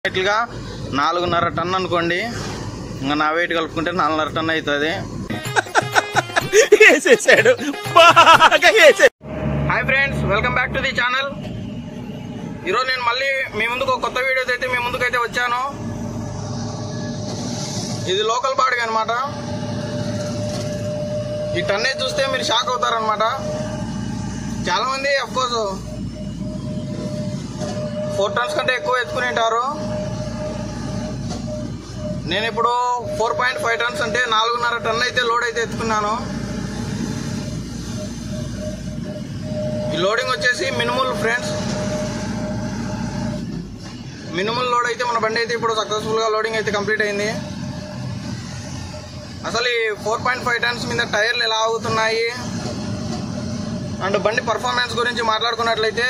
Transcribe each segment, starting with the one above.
ఇట్లుగా నాలుగున్నర టన్ అనుకోండి ఇంకా నా వెయిట్ కలుపుకుంటే నాలుగున్నర టన్ అవుతుంది వేసేసాడు బాగా వేసాడు hi friends welcome back to the channel ఈరోజు నేను మళ్ళీ మీ ముందుకు ఒక కొత్త వీడియోస్ అయితే మీ ముందుకు అయితే వచ్చాను ఇది లోకల్ బాడీ అనమాట ఈ టన్నేజ్ చూస్తే మీరు షాక్ అవుతారనమాట చాలా మంది కోర్స్ ఫోర్ టన్స్ కంటే ఎక్కువ ఎత్తుకుని ఉంటారు నేను ఇప్పుడు ఫోర్ పాయింట్ ఫైవ్ టన్స్ అంటే నాలుగున్నర టన్ అయితే లోడ్ అయితే ఎత్తుకున్నాను ఈ లోడింగ్ వచ్చేసి మినిమల్ ఫ్రెండ్స్ మినిమల్ లోడ్ అయితే మన బండి అయితే ఇప్పుడు సక్సెస్ఫుల్ గా లోడింగ్ అయితే కంప్లీట్ అయింది అసలు ఈ ఫోర్ పాయింట్ ఫైవ్ టన్స్ మీద టైర్లు ఎలా అవుతున్నాయి అండ్ బండి పర్ఫార్మెన్స్ గురించి మాట్లాడుకున్నట్లయితే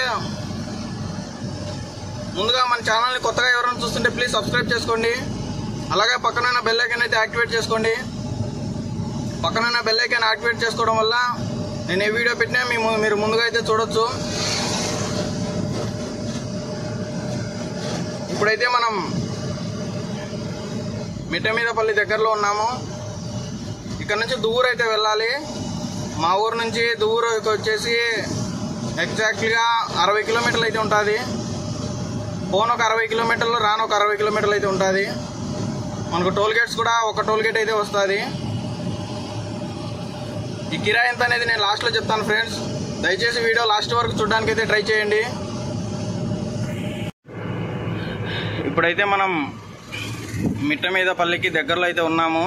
ముందుగా మన ఛానల్ని కొత్తగా ఎవరైనా చూస్తుంటే ప్లీజ్ సబ్స్క్రైబ్ చేసుకోండి అలాగే పక్కన బెల్ ఐకాన్ అయితే యాక్టివేట్ చేసుకోండి పక్కన బెల్ ఐకాన్ యాక్టివేట్ చేసుకోవడం వల్ల నేను ఏ వీడియో పెట్టినా మీ ము- మీరు ముందుగా అయితే చూడొచ్చు ఇప్పుడైతే మనం మిట్ట మీదపల్లి దగ్గరలో ఉన్నాము ఇక్కడ నుంచి దూరం అయితే వెళ్ళాలి మా ఊరు నుంచి దూరం వచ్చేసి ఎగ్జాక్ట్లీగా అరవై కిలోమీటర్లు అయితే ఉంటుంది పోన్ ఒక అరవై కిలోమీటర్లు రాను ఒక అరవై కిలోమీటర్లు అయితే ఉంటుంది మనకు టోల్ గేట్స్ కూడా ఒక టోల్ గేట్ అయితే వస్తుంది ఈ కిరాయి ఎంత అనేది నేను లాస్ట్లో చెప్తాను ఫ్రెండ్స్ దయచేసి వీడియో లాస్ట్ వరకు చూడడానికి అయితే ట్రై చేయండి ఇప్పుడైతే మనం మిట్ట మీద పల్లికి దగ్గరలో అయితే ఉన్నాము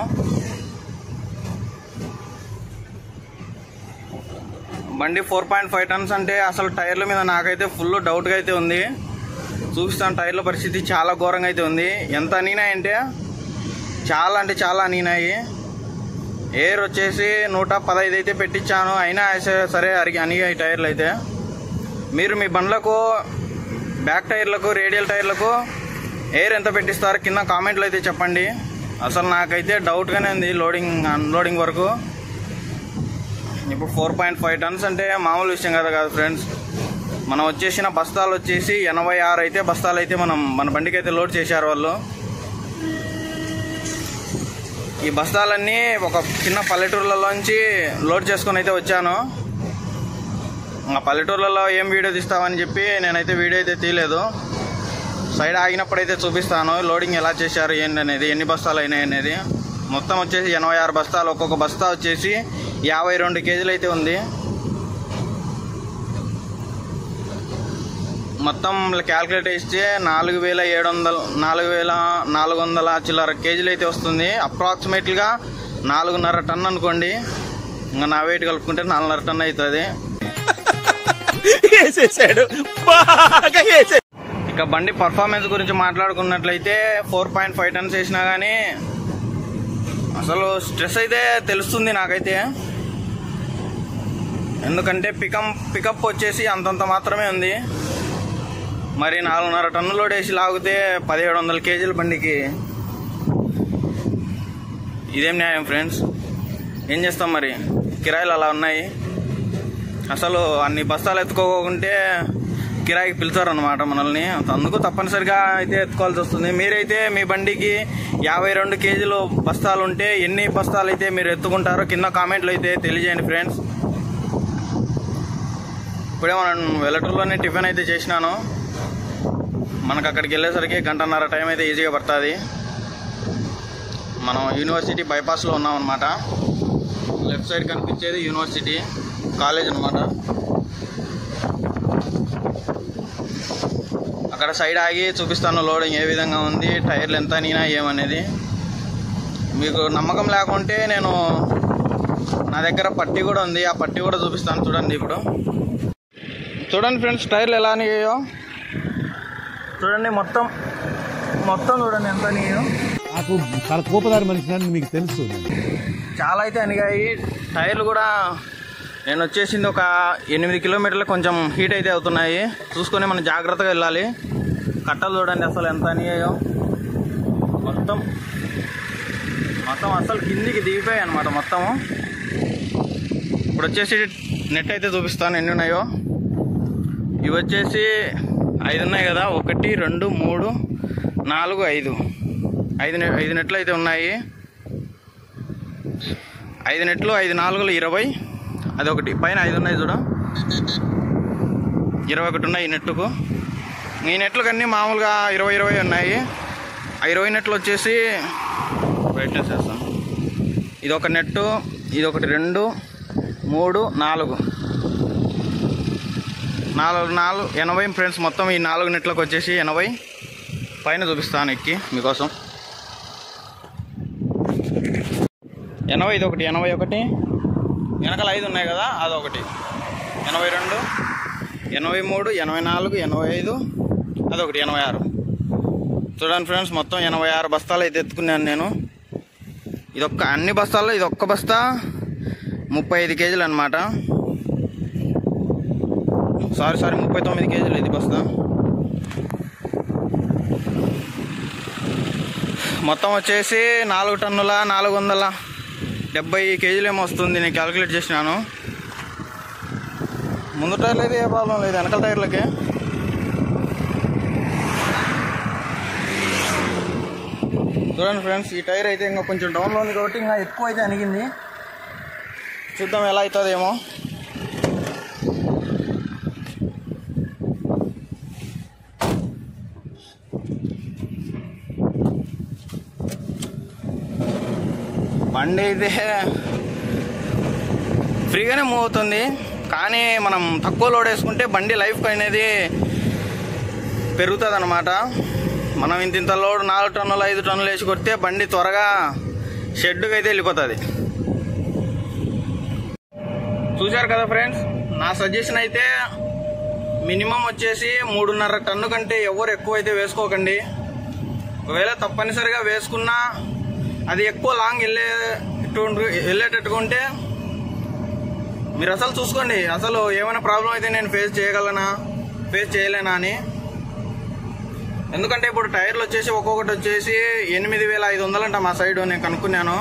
బండి ఫోర్ పాయింట్ ఫైవ్ టన్స్ అంటే అసలు టైర్ల మీద నాకైతే ఫుల్ డౌట్గా అయితే ఉంది చూపిస్తాను టైర్ల పరిస్థితి చాలా ఘోరంగా అయితే ఉంది ఎంత అనినాయంటే చాలా అంటే చాలా అనినాయి ఎయిర్ వచ్చేసి నూట పదహైదు అయితే పెట్టించాను అయినా సరే- సరే అరిగి అనిగాయి టైర్లు అయితే మీరు మీ బండ్లకు బ్యాక్ టైర్లకు రేడియల్ టైర్లకు ఎయిర్ ఎంత పెట్టిస్తారు కింద కామెంట్లు అయితే చెప్పండి అసలు నాకైతే డౌట్గానే ఉంది లోడింగ్ అన్లోడింగ్ వరకు ఇప్పుడు ఫోర్ పాయింట్ ఫైవ్ టన్స్ అంటే మామూలు విషయం కదా కాదు ఫ్రెండ్స్ మనం వచ్చేసిన బస్తాలు వచ్చేసి ఎనభై ఆరు అయితే బస్తాలు అయితే మనం మన బండికి అయితే లోడ్ చేశారు వాళ్ళు ఈ బస్తాలన్నీ ఒక చిన్న పల్లెటూర్లలోంచి లోడ్ చేసుకొని అయితే వచ్చాను ఆ పల్లెటూర్లలో ఏం వీడియో తీస్తామని చెప్పి నేనైతే వీడియో అయితే తీయలేదు సైడ్ ఆగినప్పుడైతే చూపిస్తాను లోడింగ్ ఎలా చేశారు ఏంటి అనేది ఎన్ని బస్తాలు అయినాయి అనేది మొత్తం వచ్చేసి ఎనభై ఆరు బస్తాలు ఒక్కొక్క బస్తా వచ్చేసి యాభై రెండు కేజీలు అయితే ఉంది మొత్తం క్యాల్కులేట్ చేస్తే నాలుగు వేల ఏడు వందల నాలుగు వేల నాలుగు వందల చిల్లర కేజీలు అయితే వస్తుంది అప్రాక్సిమేట్గా నాలుగున్నర టన్ అనుకోండి ఇంకా నా వెయిట్ కలుపుకుంటే నాలుగున్నర టన్ అవుతుంది వేసేసాడు బాగా వేసాడు ఇక బండి పర్ఫార్మెన్స్ గురించి మాట్లాడుకున్నట్లయితే ఫోర్ పాయింట్ ఫైవ్ టన్స్ వేసినా కానీ అసలు స్ట్రెస్ అయితే తెలుస్తుంది నాకైతే ఎందుకంటే పికప్ పికప్ వచ్చేసి అంతంత మాత్రమే ఉంది మరి నాలుగున్నర టన్నులు వేసి లాగితే పదిహేడు వందల కేజీల బండికి ఇదేం న్యాయం ఫ్రెండ్స్ ఏం చేస్తాం మరి కిరాయిలు అలా ఉన్నాయి అసలు అన్ని బస్తాలు ఎత్తుకోకుంటే కిరాయికి పిలుచారనమాట మనల్ని అందుకు తప్పనిసరిగా అయితే ఎత్తుకోవాల్సి వస్తుంది మీరైతే మీ బండికి యాభై రెండు కేజీలు బస్తాలు ఉంటే ఎన్ని బస్తాలు అయితే మీరు ఎత్తుకుంటారో కింద కామెంట్లు అయితే తెలియజేయండి ఫ్రెండ్స్ ఇప్పుడే మనం వెల్లటూరులోనే టిఫిన్ అయితే చేసినాను మనకు అక్కడికి వెళ్ళేసరికి గంటన్నర టైం అయితే ఈజీగా పడుతుంది మనం యూనివర్సిటీ బైపాస్లో ఉన్నాం అనమాట లెఫ్ట్ సైడ్ కనిపించేది యూనివర్సిటీ కాలేజ్ అనమాట అక్కడ సైడ్ ఆగి చూపిస్తాను లోడింగ్ ఏ విధంగా ఉంది టైర్లు ఎంత నీనా ఏమనేది మీకు నమ్మకం లేకుంటే నేను నా దగ్గర పట్టి కూడా ఉంది ఆ పట్టి కూడా చూపిస్తాను చూడండి ఇప్పుడు చూడండి ఫ్రెండ్స్ టైర్లు ఎలా అనిగాయో చూడండి మొత్తం మొత్తం చూడండి ఎంత అనిగాయో నాకు చాలా కోపదారి మనిషి అని మీకు తెలుసు చాలా అయితే అనిగాయి టైర్లు కూడా నేను వచ్చేసింది ఒక ఎనిమిది కిలోమీటర్లు కొంచెం హీట్ అయితే అవుతున్నాయి చూసుకొని మనం జాగ్రత్తగా వెళ్ళాలి కట్టలు చూడండి అసలు ఎంత అనిగాయో మొత్తం మొత్తం అసలు కిందికి దిగిపోయాయి అనమాట మొత్తము ఇప్పుడు వచ్చేసి నెట్ అయితే చూపిస్తాను ఎన్ని ఉన్నాయో ఇవి వచ్చేసి ఐదు ఉన్నాయి కదా ఒకటి రెండు మూడు నాలుగు ఐదు ఐదు నె- ఐదు నెట్లు అయితే ఉన్నాయి ఐదు నెట్లు ఐదు నాలుగులు ఇరవై అదొకటి పైన ఐదు ఉన్నాయి చూడ ఇరవై ఒకటి ఉన్నాయి ఈ నెట్టుకు ఈ నెట్లు కన్నీ మామూలుగా ఇరవై ఇరవై ఉన్నాయి ఆ ఇరవై నెట్లు వచ్చేసి బ్రైట్నెస్ చేస్తాను ఇది ఒక నెట్టు ఇది ఒకటి రెండు మూడు నాలుగు నాలుగు నాలుగు ఎనభై ఫ్రెండ్స్ మొత్తం ఈ నాలుగు నెట్లకు వచ్చేసి ఎనభై పైన చూపిస్తాను ఎక్కి మీకోసం ఎనభై ఇది ఒకటి ఎనభై ఒకటి వెనకాల ఐదు ఉన్నాయి కదా అదొకటి ఎనభై రెండు ఎనభై మూడు ఎనభై నాలుగు ఎనభై ఐదు అదొకటి ఎనభై ఆరు చూడండి ఫ్రెండ్స్ మొత్తం ఎనభై ఆరు బస్తాలు అయితే ఎత్తుకున్నాను నేను ఇదొక్క అన్ని బస్తాల్లో ఇది ఒక్క బస్తా ముప్పై ఐదు కేజీలు అనమాట సారీ సారీ ముప్పై తొమ్మిది కేజీలు ఇది బస్తా మొత్తం వచ్చేసి నాలుగు టన్నుల నాలుగు వందల డెబ్బై కేజీలు ఏమో వస్తుంది నేను క్యాలిక్యులేట్ చేసినాను ముందు టైర్లు అయితే ఏ ప్రాబ్లం లేదు వెనకాల టైర్లకి చూడండి ఫ్రెండ్స్ ఈ టైర్ అయితే ఇంకా కొంచెం డౌన్లో ఉంది కాబట్టి ఇంకా ఎక్కువ అయితే అనిగింది చూద్దాం ఎలా అవుతుందేమో బండి అయితే ఫ్రీగానే మూవ్ అవుతుంది కానీ మనం తక్కువ లోడ్ వేసుకుంటే బండి లైఫ్ అనేది పెరుగుతుంది అనమాట మనం ఇంత ఇంత లోడ్ నాలుగు టన్నులు ఐదు టన్నులు వేసి కొడితే బండి త్వరగా షెడ్కి అయితే వెళ్ళిపోతుంది చూశారు కదా ఫ్రెండ్స్ నా సజెషన్ అయితే మినిమం వచ్చేసి మూడున్నర టన్ను కంటే ఎవరు ఎక్కువ అయితే వేసుకోకండి ఒకవేళ తప్పనిసరిగా వేసుకున్నా అది ఎక్కువ లాంగ్ వెళ్ళే వెళ్ళేటట్టుగా ఉంటే మీరు అసలు చూసుకోండి అసలు ఏమైనా ప్రాబ్లం అయితే నేను ఫేస్ చేయగలనా ఫేస్ చేయలేనా అని ఎందుకంటే ఇప్పుడు టైర్లు వచ్చేసి ఒక్కొక్కటి వచ్చేసి ఎనిమిది వేల ఐదు వందలంట మా సైడ్ నేను కనుక్కున్నాను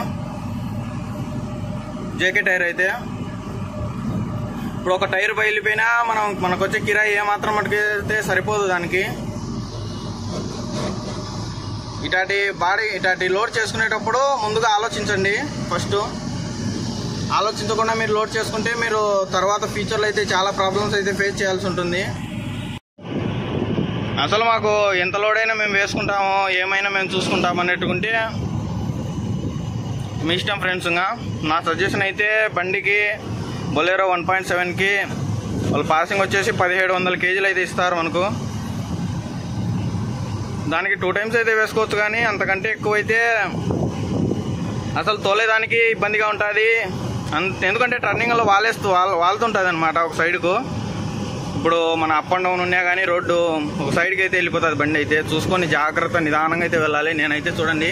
జేకే టైర్ అయితే ఇప్పుడు ఒక టైర్ బయలుపోయినా మనం మనకు వచ్చే కిరాయి ఏమాత్రం మటుకైతే సరిపోదు దానికి ఇటాటి బాడీ ఇటాటి లోడ్ చేసుకునేటప్పుడు ముందుగా ఆలోచించండి ఫస్ట్ ఆలోచించకుండా మీరు లోడ్ చేసుకుంటే మీరు తర్వాత ఫ్యూచర్లో అయితే చాలా ప్రాబ్లమ్స్ అయితే ఫేస్ చేయాల్సి ఉంటుంది అసలు మాకు ఎంత లోడ్ అయినా మేము వేసుకుంటామో ఏమైనా మేము చూసుకుంటాం అన్నట్టుకుంటే మీ ఇష్టం ఫ్రెండ్స్ ఇంకా నా సజెషన్ అయితే బండికి బొలేరో వన్ పాయింట్ సెవెన్కి వాళ్ళు పాసింగ్ వచ్చేసి పదిహేడు వందల కేజీలు అయితే ఇస్తారు మనకు దానికి టూ టైమ్స్ అయితే వేసుకోవచ్చు కానీ అంతకంటే ఎక్కువైతే అసలు తోలేదానికి ఇబ్బందిగా ఉంటుంది అంత ఎందుకంటే టర్నింగ్లో వాలేస్తూ వాల్ వాళ్తుంటుంది అనమాట ఒక సైడ్కు ఇప్పుడు మన అప్ అండ్ డౌన్ ఉన్నా కానీ రోడ్డు ఒక సైడ్కి అయితే వెళ్ళిపోతుంది బండి అయితే చూసుకొని జాగ్రత్త నిదానంగా అయితే వెళ్ళాలి నేనైతే చూడండి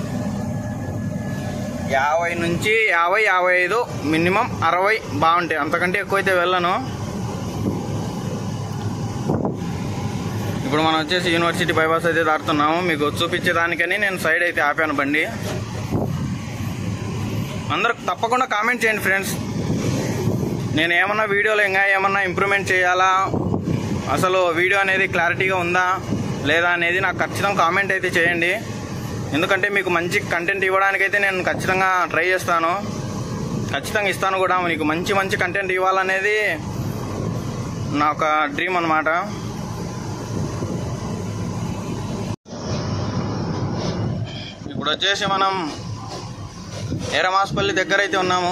యాభై నుంచి యాభై యాభై ఐదు మినిమం అరవై బాగుంటాయి అంతకంటే ఎక్కువైతే వెళ్ళను ఇప్పుడు మనం వచ్చేసి యూనివర్సిటీ బైపాస్ అయితే దాటుతున్నాము మీకు చూపించేదానికని నేను సైడ్ అయితే ఆపాను బండి అందరూ తప్పకుండా కామెంట్ చేయండి ఫ్రెండ్స్ నేను ఏమన్నా వీడియోలో ఇంకా ఏమన్నా ఇంప్రూవ్మెంట్ చేయాలా అసలు వీడియో అనేది క్లారిటీగా ఉందా లేదా అనేది నాకు ఖచ్చితంగా కామెంట్ అయితే చేయండి ఎందుకంటే మీకు మంచి కంటెంట్ ఇవ్వడానికైతే నేను ఖచ్చితంగా ట్రై చేస్తాను ఖచ్చితంగా ఇస్తాను కూడా మీకు మంచి మంచి కంటెంట్ ఇవ్వాలనేది నా ఒక డ్రీమ్ అనమాట ఇప్పుడు వచ్చేసి మనం ఎరమాస్పల్లి దగ్గర అయితే ఉన్నాము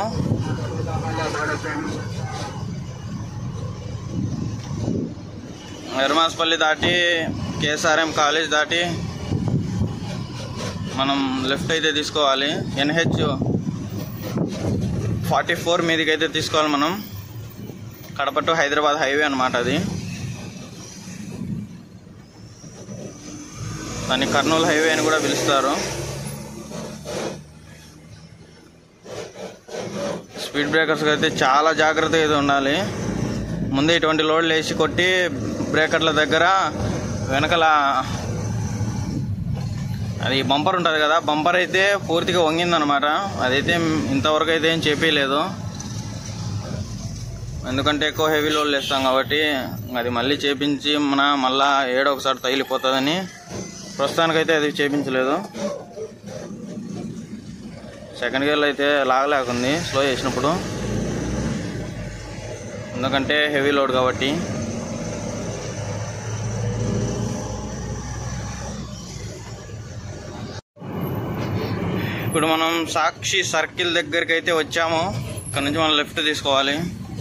ఎరమాస్పల్లి దాటి కేఎస్ఆర్ఎం కాలేజ్ దాటి మనం లెఫ్ట్ అయితే తీసుకోవాలి ఎన్హెచ్ ఫార్టీ ఫోర్ మీదకి అయితే తీసుకోవాలి మనం కడప టు హైదరాబాద్ హైవే అనమాట అది దాన్ని కర్నూలు హైవే అని కూడా పిలుస్తారు స్పీడ్ బ్రేకర్స్ అయితే చాలా జాగ్రత్తగా అయితే ఉండాలి ముందే ఇటువంటి లోడ్లు వేసి కొట్టి బ్రేకర్ల దగ్గర వెనకల అది బంపర్ ఉంటుంది కదా బంపర్ అయితే పూర్తిగా వంగిందనమాట అదైతే ఇంతవరకు అయితే ఏం చెప్పలేదు ఎందుకంటే ఎక్కువ హెవీ లోడ్లు వేస్తాం కాబట్టి అది మళ్ళీ చేపించి మన మళ్ళా ఏడో ఒకసారి తగిలిపోతుందని ప్రస్తుతానికైతే అది చేపించలేదు సెకండ్ గేర్లో అయితే లాగలేకుంది స్లో చేసినప్పుడు ఎందుకంటే హెవీ లోడ్ కాబట్టి ఇప్పుడు మనం సాక్షి సర్కిల్ దగ్గరికి అయితే వచ్చాము ఇక్కడ నుంచి మనం లెఫ్ట్ తీసుకోవాలి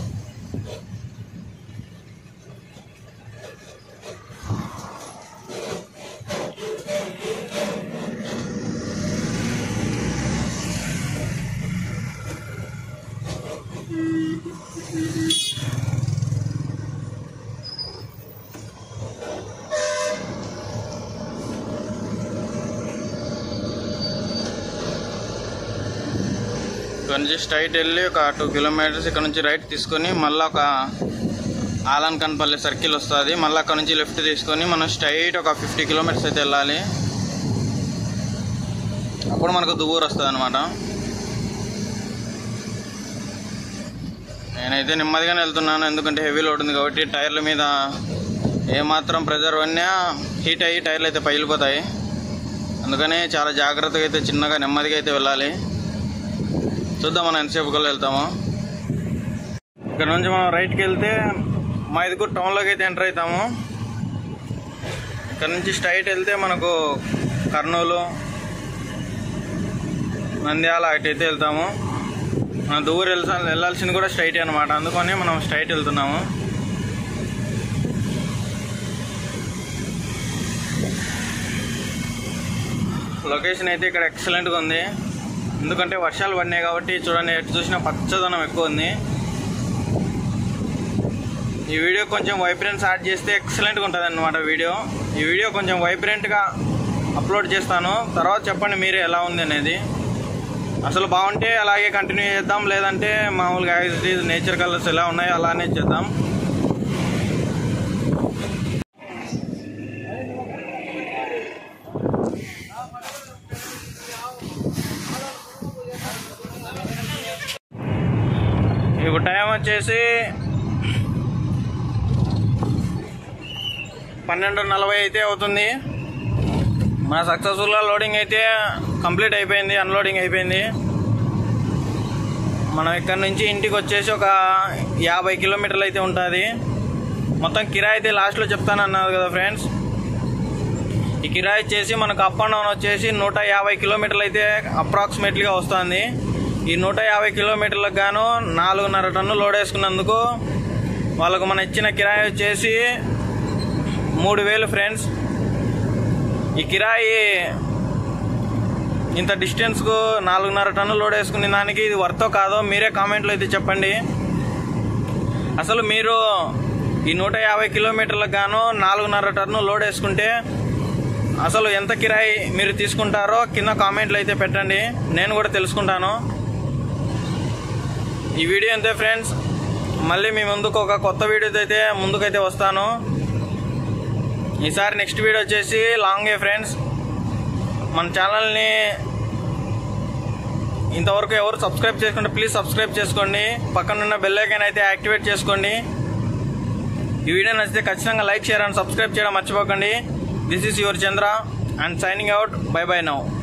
ఇక్కడ నుంచి స్ట్రైట్ వెళ్ళి ఒక టూ కిలోమీటర్స్ ఇక్కడ నుంచి రైట్ తీసుకొని మళ్ళీ ఒక ఆలన్ కన్పల్లి సర్కిల్ వస్తుంది మళ్ళీ అక్కడ నుంచి లెఫ్ట్ తీసుకొని మనం స్ట్రైట్ ఒక ఫిఫ్టీ కిలోమీటర్స్ అయితే వెళ్ళాలి అప్పుడు మనకు దువ్వూరు వస్తుంది అనమాట నేనైతే నెమ్మదిగానే వెళ్తున్నాను ఎందుకంటే హెవీ లోడ్ ఉంది కాబట్టి టైర్ల మీద ఏమాత్రం ప్రెజర్ పడినా హీట్ అయ్యి టైర్లు అయితే పగిలిపోతాయి అందుకని చాలా జాగ్రత్తగా అయితే చిన్నగా నెమ్మదిగా అయితే వెళ్ళాలి చూద్దాం మనం ఎంతసేపు కల్లా వెళ్తాము ఇక్కడ నుంచి మనం రైట్కి వెళ్తే మా ఇదికు టౌన్లోకి అయితే ఎంటర్ అవుతాము ఇక్కడ నుంచి స్ట్రైట్ వెళ్తే మనకు కర్నూలు నంద్యాల అటు అయితే వెళ్తాము మనం దూరం వెళ్తా వెళ్ళాల్సింది కూడా స్ట్రైట్ అనమాట అందుకని మనం స్ట్రైట్ వెళ్తున్నాము లొకేషన్ అయితే ఇక్కడ ఎక్సలెంట్గా ఉంది ఎందుకంటే వర్షాలు పడినాయి కాబట్టి చూడండి ఎటు చూసినా పచ్చదనం ఎక్కువ ఉంది ఈ వీడియో కొంచెం వైబ్రెన్స్ యాడ్ చేస్తే ఎక్సలెంట్గా ఉంటుంది అనమాట వీడియో ఈ వీడియో కొంచెం వైబ్రెంట్గా అప్లోడ్ చేస్తాను తర్వాత చెప్పండి మీరు ఎలా ఉంది అనేది అసలు బాగుంటే అలాగే కంటిన్యూ చేద్దాం లేదంటే మామూలుగా as it is nature colours ఎలా ఉన్నాయో అలానే చేద్దాం ఇప్పుడు టైం వచ్చేసి పన్నెండు నలభై అయితే అవుతుంది మన సక్సెస్ఫుల్గా లోడింగ్ అయితే కంప్లీట్ అయిపోయింది అన్లోడింగ్ అయిపోయింది మనం ఇక్కడ నుంచి ఇంటికి వచ్చేసి ఒక యాభై కిలోమీటర్లు అయితే ఉంటుంది మొత్తం కిరాయి అయితే లాస్ట్లో చెప్తానన్నారు కదా ఫ్రెండ్స్ ఈ కిరాయి వచ్చేసి మనకు అప్ అండ్ డౌన్ వచ్చేసి నూట యాభై కిలోమీటర్లు అయితే అప్రాక్సిమేట్లీగా వస్తుంది ఈ నూట యాభై కిలోమీటర్లకు గాను నాలుగున్నర టన్ను లోడ్ వేసుకున్నందుకు వాళ్ళకు మన ఇచ్చిన కిరాయి వచ్చేసి మూడు వేలు ఫ్రెండ్స్ ఈ కిరాయి ఇంత డిస్టెన్స్కు నాలుగున్నర టన్నులు లోడ్ వేసుకునే దానికి ఇది వర్తో కాదో మీరే కామెంట్లో అయితే చెప్పండి అసలు మీరు ఈ నూట యాభై కిలోమీటర్లకు గాను నాలుగున్నర టన్ను లోడ్ వేసుకుంటే అసలు ఎంత కిరాయి మీరు తీసుకుంటారో కింద కామెంట్లు అయితే పెట్టండి నేను కూడా తెలుసుకుంటాను ఈ వీడియో అంతే ఫ్రెండ్స్ మళ్ళీ మీ ముందుకు ఒక కొత్త వీడియోతో అయితే ముందుకైతే వస్తాను ఈసారి నెక్స్ట్ వీడియో వచ్చేసి లాంగే ఫ్రెండ్స్ మన ఛానల్ని ఇంతవరకు ఎవరు సబ్స్క్రైబ్ చేసుకుంటే ప్లీజ్ సబ్స్క్రైబ్ చేసుకోండి పక్కనున్న బెల్ ఐకాన్ అయితే యాక్టివేట్ చేసుకోండి ఈ వీడియో నచ్చితే ఖచ్చితంగా లైక్ షేర్ అండ్ సబ్స్క్రైబ్ చేయడం మర్చిపోకండి this is your Chandra and signing out bye bye now